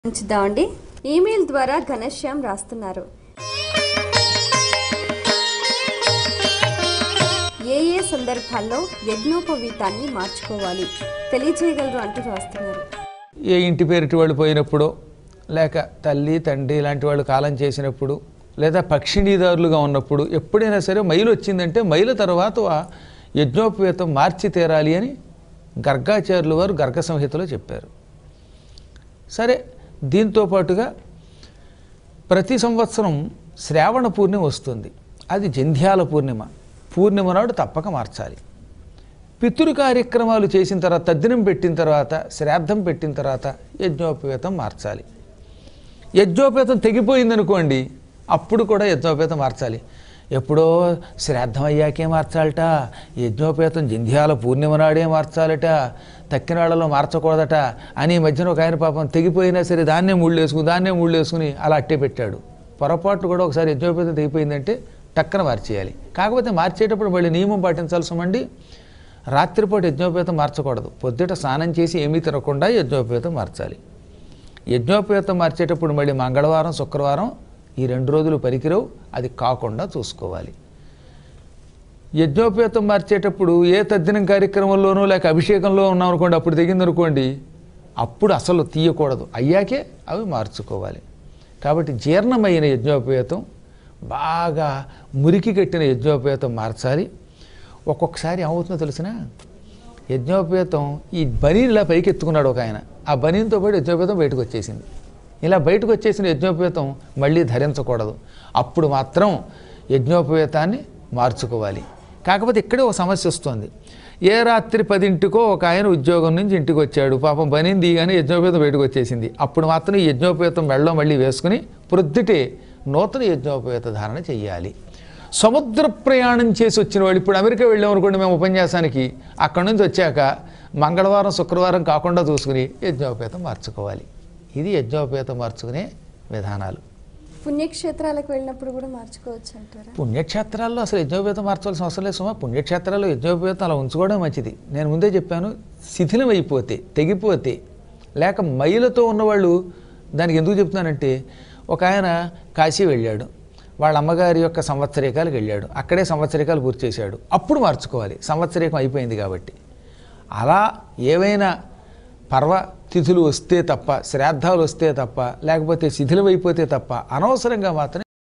ఉంచుదామండి email ద్వారా ఘనశ్యామ్ రాస్తున్నారు ఏ ఏ సందర్భాల్లో యజ్ఞోపవీతాన్ని మార్చుకోవాలి తెలియజేయగలరు అంటూ రాస్తున్నారు ఏ ఇంటి పేరిటి వాళ్ళు పోయినప్పుడు లేక తల్లి తండ్రి ఇలాంటి వాళ్ళు కాలం చేసినప్పుడు లేదా పక్షిణీదారులుగా ఉన్నప్పుడు ఎప్పుడైనా సరే మైలు వచ్చిందంటే మైలు తర్వాత ఆ యజ్ఞోపవేతం మార్చి తీరాలి అని గర్గాచార్యులు వారు గర్గ సంహితలో చెప్పారు సరే దీంతో పాటుగా ప్రతి సంవత్సరం శ్రావణ పూర్ణిమ వస్తుంది అది జంధ్యాల పూర్ణిమ పూర్ణిమ నాడు తప్పక మార్చాలి పితృ కార్యక్రమాలు చేసిన తర్వాత తద్దినం పెట్టిన తర్వాత శ్రాద్ధం పెట్టిన తర్వాత యజ్ఞోపవేతం మార్చాలి యజ్ఞోపేతం తెగిపోయిందనుకోండి అప్పుడు కూడా యజ్ఞోపేతం మార్చాలి ఎప్పుడో శ్రాద్ధం అయ్యాకే మార్చాలట యజ్ఞోపేతం జంధ్యాల పూర్ణిమ నాడే మార్చాలట తక్కినాళ్ళలో మార్చకూడదట అని ఈ మధ్యన ఒక ఆయన పాపం తెగిపోయినా సరే దాన్నే ముళ్ళు వేసుకుని దాన్నే ముళ్ళు వేసుకుని అలా అట్టే పెట్టాడు పొరపాటు కూడా ఒకసారి యజ్ఞోపేతం తెగిపోయిందంటే టక్కన మార్చేయాలి కాకపోతే మార్చేటప్పుడు మళ్ళీ నియమం పాటించాల్సి మండి రాత్రిపూట యజ్ఞోపేతం మార్చకూడదు పొద్దుట స్నానం చేసి ఏమీ తినకుండా యజ్ఞోపేతం మార్చాలి యజ్ఞోపేతం మార్చేటప్పుడు మళ్ళీ మంగళవారం శుక్రవారం ఈ రెండు రోజులు పరికిరవు అది కాకుండా చూసుకోవాలి యజ్ఞోపేతం మార్చేటప్పుడు ఏ తద్దినం కార్యక్రమంలోనూ లేక అభిషేకంలో ఉన్నాం అనుకోండి అప్పుడు తెగిందనుకోండి అప్పుడు అసలు తీయకూడదు అయ్యాకే అవి మార్చుకోవాలి కాబట్టి జీర్ణమైన యజ్ఞోపేతం బాగా మురికి కట్టిన యజ్ఞోపేతం మార్చాలి ఒక్కొక్కసారి ఏమవుతుందో తెలిసిన యజ్ఞోపేతం ఈ బనీని ఇలా పైకి ఎత్తుకున్నాడు ఒక ఆయన ఆ బనీన్తో పాటు యజ్ఞోపేతం బయటకు వచ్చేసింది ఇలా బయటకు వచ్చేసిన యజ్ఞోపేతం మళ్ళీ ధరించకూడదు అప్పుడు మాత్రం యజ్ఞోపవేతాన్ని మార్చుకోవాలి కాకపోతే ఇక్కడే ఒక సమస్య వస్తుంది ఏ రాత్రి పదింటికో ఒక ఆయన ఉద్యోగం నుంచి ఇంటికి వచ్చాడు పాపం బనీని దిగానే యజ్ఞోపేతం బయటకు వచ్చేసింది అప్పుడు మాత్రం ఈ యజ్ఞోపేతం మెళ్ళలో మళ్ళీ వేసుకుని ప్రొద్దుటే నూతన యజ్ఞోపవేత ధారణ చెయ్యాలి సముద్ర ప్రయాణం చేసి వచ్చిన వాళ్ళు ఇప్పుడు అమెరికా వెళ్ళాం అనుకోండి మేము ఉపన్యాసానికి అక్కడి నుంచి వచ్చాక మంగళవారం శుక్రవారం కాకుండా చూసుకుని యజ్ఞోపేతం మార్చుకోవాలి ఇది యజ్ఞోపేతం మార్చుకునే విధానాలు పుణ్యక్షేత్రాలకు వెళ్ళినప్పుడు కూడా మార్చుకోవచ్చు అంటారా పుణ్యక్షేత్రాల్లో అసలు యజ్ఞోపేతం మార్చాల్సిన అవసరం లేదు సుమా పుణ్యక్షేత్రాల్లో యజ్ఞోపేతం అలా ఉంచుకోవడం మంచిది నేను ముందే చెప్పాను శిథిలం అయిపోతే తెగిపోతే లేక మైలతో ఉన్నవాళ్ళు దానికి ఎందుకు చెప్తున్నానంటే ఒక ఆయన కాశీ వెళ్ళాడు వాళ్ళ అమ్మగారి యొక్క సంవత్సరీకాలకు వెళ్ళాడు అక్కడే సంవత్సరీకాలు పూర్తి చేశాడు అప్పుడు మార్చుకోవాలి సంవత్సరీకం అయిపోయింది కాబట్టి అలా ఏవైనా పర్వ తిథులు వస్తే తప్ప శ్రాద్ధాలు వస్తే తప్ప లేకపోతే శిథిలమైపోతే తప్ప అనవసరంగా మాత్రం